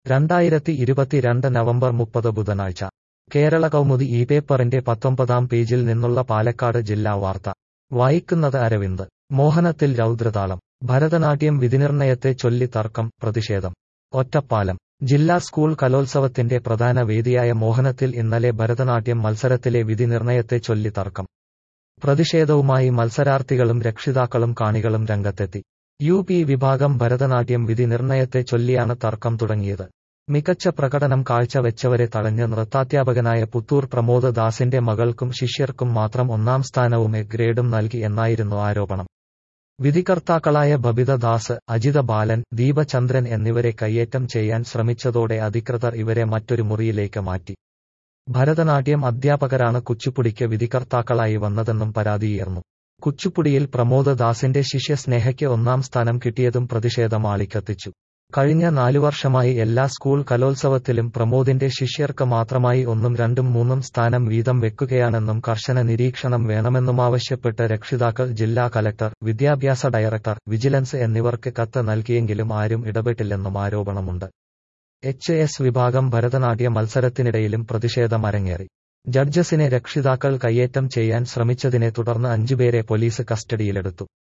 രണ്ടായിരത്തി ഇരുപത്തിരണ്ട് നവംബർ മുപ്പത് ബുധനാഴ്ച കേരള കൗമുദി ഈ പേപ്പറിന്റെ പത്തൊമ്പതാം പേജിൽ നിന്നുള്ള പാലക്കാട് ജില്ലാ വാർത്ത വായിക്കുന്നത് അരവിന്ദ് മോഹനത്തിൽ രൗദ്രതാളം ഭരതനാട്യം വിധിനിർണയത്തെ ചൊല്ലി തർക്കം പ്രതിഷേധം ഒറ്റപ്പാലം ജില്ലാ സ്കൂൾ കലോത്സവത്തിന്റെ പ്രധാന വേദിയായ മോഹനത്തിൽ ഇന്നലെ ഭരതനാട്യം മത്സരത്തിലെ വിധി നിർണയത്തെ ചൊല്ലി തർക്കം പ്രതിഷേധവുമായി മത്സരാർത്ഥികളും രക്ഷിതാക്കളും കാണികളും രംഗത്തെത്തി യു പി വിഭാഗം ഭരതനാട്യം വിധി നിർണയത്തെ ചൊല്ലിയാണ് തർക്കം തുടങ്ങിയത് മികച്ച പ്രകടനം കാഴ്ചവെച്ചവരെ തടഞ്ഞ് നൃത്താധ്യാപകനായ പുത്തൂർ പ്രമോദ് ദാസിന്റെ മകൾക്കും ശിഷ്യർക്കും മാത്രം ഒന്നാം സ്ഥാനവും എ ഗ്രേഡും നൽകി എന്നായിരുന്നു ആരോപണം വിധികർത്താക്കളായ ബബിത ദാസ് അജിത ബാലൻ ദീപചന്ദ്രൻ എന്നിവരെ കയ്യേറ്റം ചെയ്യാൻ ശ്രമിച്ചതോടെ അധികൃതർ ഇവരെ മറ്റൊരു മുറിയിലേക്ക് മാറ്റി ഭരതനാട്യം അധ്യാപകരാണ് കുച്ചുപ്പുടിക്ക് വിധികർത്താക്കളായി വന്നതെന്നും പരാതിയുയർന്നു കുച്ചുപ്പുടിയിൽ പ്രമോദ് ദാസിന്റെ ശിഷ്യ സ്നേഹയ്ക്ക് ഒന്നാം സ്ഥാനം കിട്ടിയതും പ്രതിഷേധം ആളിക്കത്തിച്ചു കഴിഞ്ഞ നാലു വർഷമായി എല്ലാ സ്കൂൾ കലോത്സവത്തിലും പ്രമോദിന്റെ ശിഷ്യർക്ക് മാത്രമായി ഒന്നും രണ്ടും മൂന്നും സ്ഥാനം വീതം വെക്കുകയാണെന്നും കർശന നിരീക്ഷണം വേണമെന്നുമാവശ്യപ്പെട്ട് രക്ഷിതാക്കൾ ജില്ലാ കലക്ടർ വിദ്യാഭ്യാസ ഡയറക്ടർ വിജിലൻസ് എന്നിവർക്ക് കത്ത് നൽകിയെങ്കിലും ആരും ഇടപെട്ടില്ലെന്നും ആരോപണമുണ്ട് എച്ച് എസ് വിഭാഗം ഭരതനാട്യ മത്സരത്തിനിടയിലും പ്രതിഷേധം അരങ്ങേറി ജഡ്ജസിനെ രക്ഷിതാക്കൾ കയ്യേറ്റം ചെയ്യാൻ ശ്രമിച്ചതിനെ തുടർന്ന് അഞ്ചുപേരെ പോലീസ് കസ്റ്റഡിയിലെടുത്തു